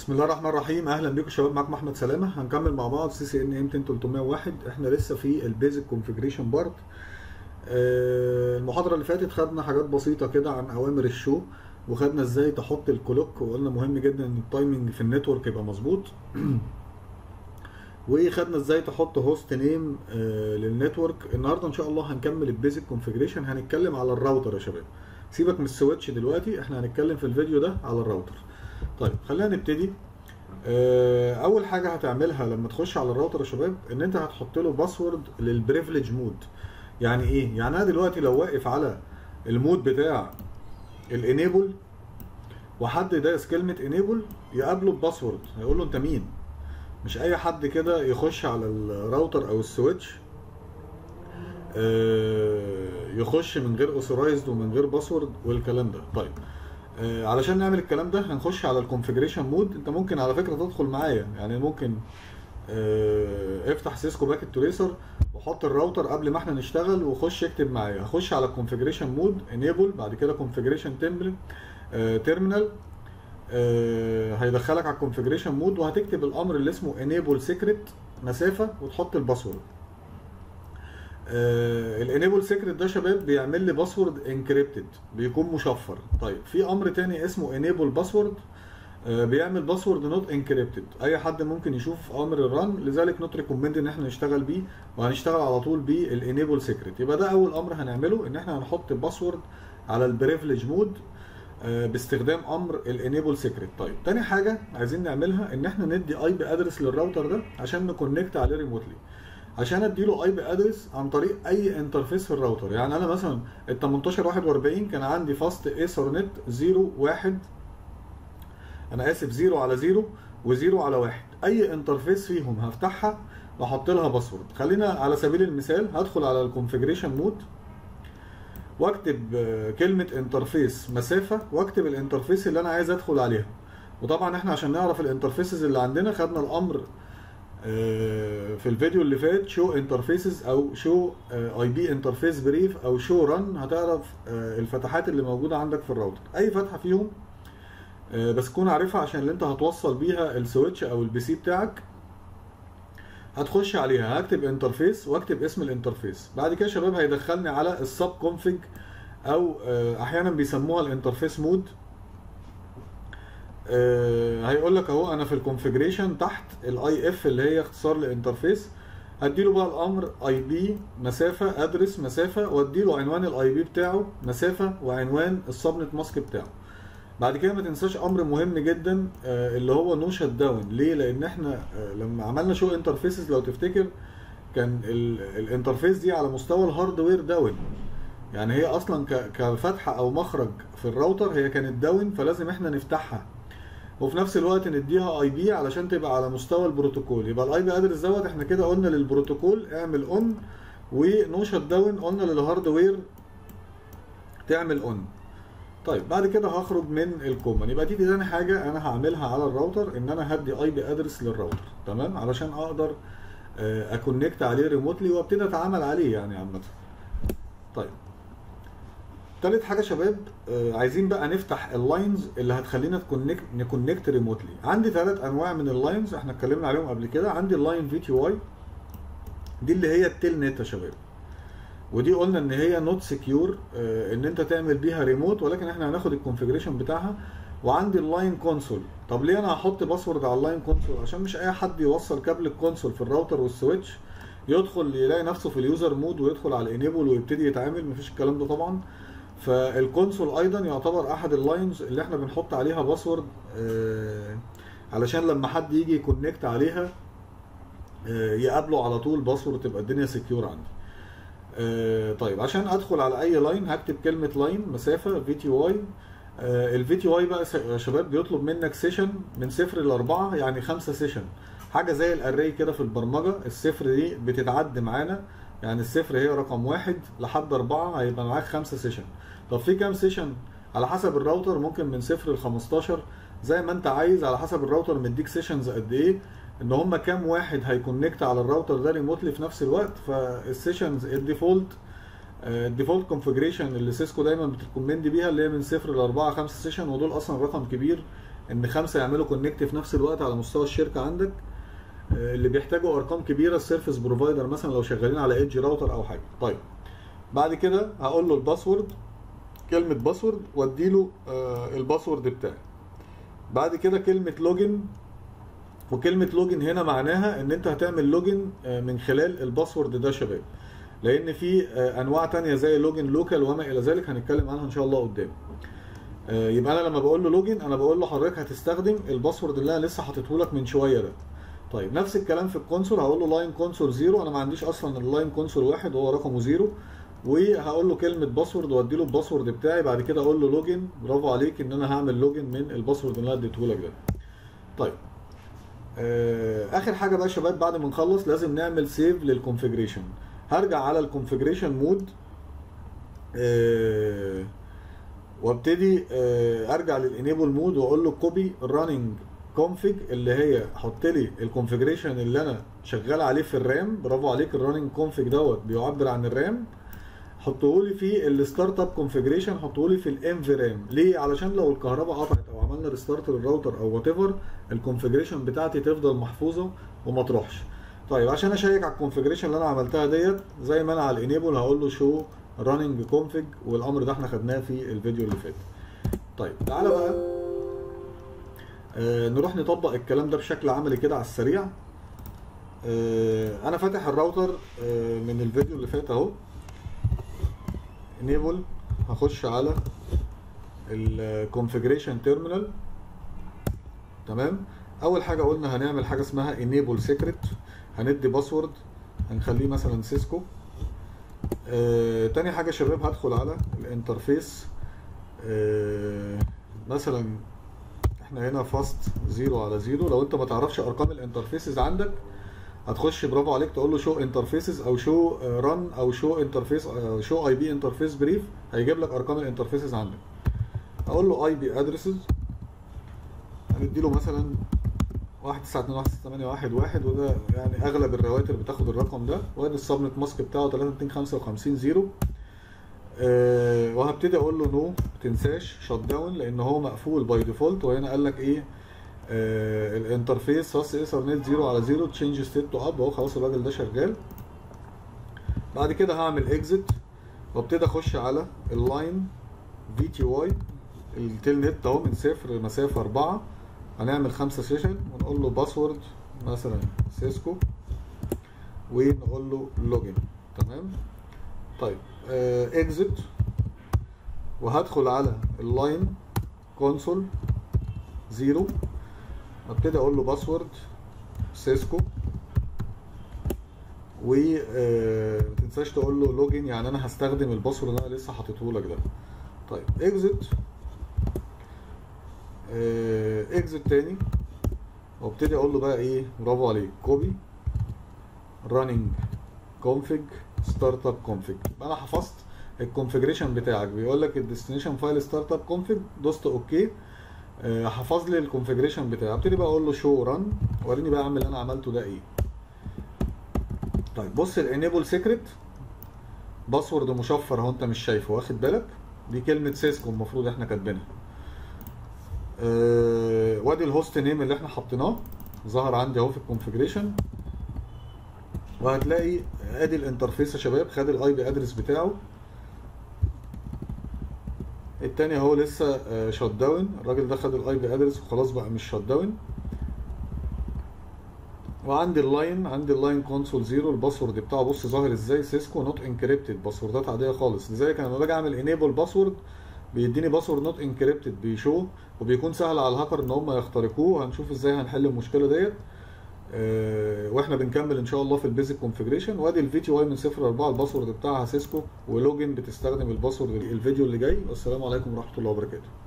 بسم الله الرحمن الرحيم اهلا بيكم شباب معاكم احمد سلامه هنكمل مع بعض سي سي ان ام 301 احنا لسه في البيزك كونفيجريشن بارت المحاضره اللي فاتت خدنا حاجات بسيطه كده عن اوامر الشو وخدنا ازاي تحط الكلوك وقلنا مهم جدا ان التايمنج في النتورك يبقى مظبوط وخدنا ازاي تحط هوست نيم للنتورك النهارده ان شاء الله هنكمل البيزك كونفيجريشن هنتكلم على الراوتر يا شباب سيبك من السويتش دلوقتي احنا هنتكلم في الفيديو ده على الراوتر طيب خلينا نبتدي اول حاجه هتعملها لما تخش على الراوتر يا شباب ان انت هتحط له باسورد للبريفليج مود يعني ايه يعني انا دلوقتي لو واقف على المود بتاع الانيبل وحد دايس كلمه انيبل يقابله بباسورد هيقول له انت مين مش اي حد كده يخش على الراوتر او السويتش يخش من غير اوثرايزد ومن غير باسورد والكلام ده طيب علشان نعمل الكلام ده هنخش على الكونفيجريشن مود انت ممكن على فكره تدخل معايا يعني ممكن افتح سيسكو باكيت تريسر وحط الراوتر قبل ما احنا نشتغل وخش اكتب معايا هخش على الكونفيجريشن مود انيبل بعد كده كونفيجريشن تمبل تيرمينال هيدخلك على الكونفيجريشن مود وهتكتب الامر اللي اسمه انيبل سيكريت مسافه وتحط الباسورد الانيبل سيكريت ده شباب بيعمل لي باسورد انكريبتد بيكون مشفر طيب في امر تاني اسمه انيبل باسورد بيعمل باسورد نوت انكريبتد اي حد ممكن يشوف امر الرن لذلك نوت ريكومند ان احنا نشتغل بيه وهنشتغل على طول بالانيبل سيكريت يبقى ده اول امر هنعمله ان احنا هنحط باسورد على البريفليج مود باستخدام امر الانيبل سيكريت طيب تاني حاجه عايزين نعملها ان احنا ندي اي بي ادرس للراوتر ده عشان نكونكت عليه ريموتلي عشان اديله اي بي ادرس عن طريق اي انترفيس في الراوتر يعني انا مثلا ال 1841 كان عندي فاست ايثرنت 0 1 انا اسف 0 على 0 و0 على 1 اي انترفيس فيهم هفتحها واحط لها باسورد خلينا على سبيل المثال هدخل على الكونفيجريشن مود واكتب كلمه انترفيس مسافه واكتب الانترفيس اللي انا عايز ادخل عليها وطبعا احنا عشان نعرف الانترفيسز اللي عندنا خدنا الامر في الفيديو اللي فات شو انترفيسز او شو اي بي انترفيس بريف او شو رن هتعرف الفتحات اللي موجوده عندك في الراوتر اي فتحه فيهم بس تكون عارفها عشان اللي انت هتوصل بيها السويتش او البي سي بتاعك هتخش عليها هكتب انترفيس واكتب اسم الانترفيس بعد كده شباب هيدخلني على السب كونفج او احيانا بيسموها الانترفيس مود هيقول لك اهو انا في الكونفيجريشن تحت الاي اف اللي هي اختصار لانترفيس هديله بقى الامر اي بي مسافه ادرس مسافه واديله عنوان الاي بي بتاعه مسافه وعنوان السبنت ماسك بتاعه بعد كده ما تنساش امر مهم جدا اللي هو نو شت داون ليه لان احنا لما عملنا شو انترفيسز لو تفتكر كان الانترفيس دي على مستوى الهاردوير داون يعني هي اصلا كفتحه او مخرج في الراوتر هي كانت داون فلازم احنا نفتحها وفي نفس الوقت نديها اي بي علشان تبقى على مستوى البروتوكول يبقى الاي بي ادرس دوت احنا كده قلنا للبروتوكول اعمل اون ونو شت داون قلنا للهاردوير تعمل اون طيب بعد كده هخرج من الكومن يبقى دي تاني حاجه انا هعملها على الراوتر ان انا هدي اي بي ادرس للراوتر تمام علشان اقدر اكونكت عليه ريموتلي وابتدي اتعامل عليه يعني عامه طيب تالت حاجه شباب عايزين بقى نفتح اللاينز اللي هتخلينا نكونكت نكونكت ريموتلي عندي ثلاث انواع من اللاينز احنا اتكلمنا عليهم قبل كده عندي اللاين في تي واي دي اللي هي التيل نت يا شباب ودي قلنا ان هي نوت سكيور ان انت تعمل بيها ريموت ولكن احنا هناخد الكونفيجريشن بتاعها وعندي اللاين كونسول طب ليه انا هحط باسورد على اللاين كونسول عشان مش اي حد يوصل كابل الكونسول في الراوتر والسويتش يدخل يلاقي نفسه في اليوزر مود ويدخل على الانيبل ويبتدي يتعامل مفيش الكلام ده طبعا فالكونسول ايضا يعتبر احد اللاينز اللي احنا بنحط عليها باسورد علشان لما حد يجي يكونكت عليها يقابله على طول باسورد تبقى الدنيا سكيور عندي طيب عشان ادخل على اي لاين هكتب كلمه لاين مسافه في تي واي الفي تي واي بقى يا شباب بيطلب منك سيشن من صفر لاربعه يعني خمسه سيشن حاجه زي الاري كده في البرمجه الصفر دي بتتعد معانا يعني الصفر هي رقم واحد لحد اربعه هيبقى معاك خمسه سيشن طب في كام سيشن على حسب الراوتر ممكن من صفر ل 15 زي ما انت عايز على حسب الراوتر مديك سيشنز قد ايه ان هم كام واحد هيكونكت على الراوتر ده ريموتلي في نفس الوقت فالسيشنز الديفولت الديفولت كونفجريشن اللي سيسكو دايما بتريكومند بيها اللي هي من صفر ل 4 5 سيشن ودول اصلا رقم كبير ان خمسه يعملوا كونكت في نفس الوقت على مستوى الشركه عندك آه، اللي بيحتاجوا ارقام كبيره السيرفيس بروفايدر مثلا لو شغالين على ايدج راوتر او حاجه طيب بعد كده هقول له الباسورد كلمه باسورد واديله آه، الباسورد بتاعي بعد كده كلمه لوجن وكلمه لوجن هنا معناها ان انت هتعمل لوجن آه، من خلال الباسورد ده يا شباب لان في آه، انواع تانية زي لوجن لوكال وما الى ذلك هنتكلم عنها ان شاء الله قدام آه، يبقى انا لما بقول له لوجن انا بقول له حضرتك هتستخدم الباسورد اللي انا لسه حاطته لك من شويه ده طيب نفس الكلام في الكونسول هقول له لاين كونسول زيرو انا ما عنديش اصلا اللاين كونسول واحد وهو رقمه زيرو وهقول له كلمه باسورد وادي له الباسورد بتاعي بعد كده اقول له لوجن برافو عليك ان انا هعمل لوجن من الباسورد اللي انا اديته لك ده طيب آه، اخر حاجه بقى يا شباب بعد ما نخلص لازم نعمل سيف للكونفيجريشن هرجع على الكونفيجريشن مود آه، وابتدي آه، ارجع للانيبل مود واقول له كوبي راننج كونفيج اللي هي حط لي الكونفيجريشن اللي انا شغال عليه في الرام برافو عليك الراننج كونفيج دوت بيعبر عن الرام حطه لي في الستارت اب كونفيجريشن حطه لي في الام في رام ليه علشان لو الكهرباء قطعت او عملنا ريستارت للراوتر او وات ايفر الكونفيجريشن بتاعتي تفضل محفوظه وما تروحش طيب عشان اشيك على الكونفيجريشن اللي انا عملتها ديت زي ما انا على الانيبل هقول له شو راننج كونفيج والامر ده احنا خدناه في الفيديو اللي فات طيب تعالى بقى آه نروح نطبق الكلام ده بشكل عملي كده على السريع آه انا فاتح الراوتر آه من الفيديو اللي فات اهو انيبل هخش على الكونفيجريشن تيرمينال تمام اول حاجه قلنا هنعمل حاجه اسمها enable secret هندي باسورد هنخليه مثلا سيسكو آه، تاني حاجه يا شباب هدخل على الانترفيس آه، مثلا احنا هنا فاست زيرو على زيرو لو انت ما تعرفش ارقام الانترفيسز عندك هتخش برافو عليك تقول له شو انترفيسز او شو رن او شو انترفيس شو اي بي انترفيس بريف هيجيب لك ارقام الانترفيسز عندك اقول له اي بي ادرسز هندي له مثلا 192.168.1.1 وده يعني اغلب الرواتر بتاخد الرقم ده وادي السبنت ماسك بتاعه 3255 زيرو أه وهبتدي اقول له نو ما تنساش شت داون لان هو مقفول باي ديفولت وهنا قال لك ايه آه الانترفيس فاست ايثرنت 0 على 0 تشينج ستيت تو اب اهو خلاص الراجل ده شغال بعد كده هعمل اكزit وابتدي اخش على اللاين في تي واي التيل نت اهو من صفر لمسافه 4 هنعمل خمسة سيشن ونقول له باسورد مثلا سيسكو ونقول له لوجن تمام طيب اكزit وهدخل على اللاين كونسول زيرو ابتدي اقول له باسورد سيسكو و آه، ما تنساش تقول له لوجن يعني انا هستخدم الباسورد اللي انا لسه حاطته لك ده طيب اكزit اكزit تاني وابتدي اقول له بقى ايه برافو عليك كوبي راننج كونفيج ستارت اب كونفيج يبقى انا حفظت الكونفيجريشن بتاعك بيقول لك الديستنيشن فايل ستارت اب كونفيج دوست اوكي آه، حفظ لي الكونفيجريشن بتاعي ابتدي بقى اقول له شو ران وريني بقى اعمل اللي انا عملته ده ايه طيب بص الانيبل سيكريت باسورد مشفر اهو انت مش شايفه واخد بالك دي كلمه سيسكو المفروض احنا كاتبينها آه، وادي الهوست نيم اللي احنا حطيناه ظهر عندي اهو في الكونفيجريشن وهتلاقي ادي الانترفيس يا شباب خد الاي بي ادرس بتاعه التاني اهو لسه شات داون الراجل ده خد الاي بي ادرس وخلاص بقى مش شات داون وعندي اللاين عندي اللاين كونسول زيرو الباسورد بتاعه بص ظاهر ازاي سيسكو نوت انكريبتد باسوردات عاديه خالص لذلك انا لما باجي اعمل انيبل باسورد بيديني باسورد نوت انكريبتد بيشو وبيكون سهل على الهاكر ان هم يخترقوه هنشوف ازاي هنحل المشكله ديت آه، واحنا بنكمل ان شاء الله في البيزك كونفيجريشن وادي الفي تي واي من 0 ل 4 الباسورد بتاعها سيسكو ولوجن بتستخدم الباسورد الفيديو اللي جاي والسلام عليكم ورحمه الله وبركاته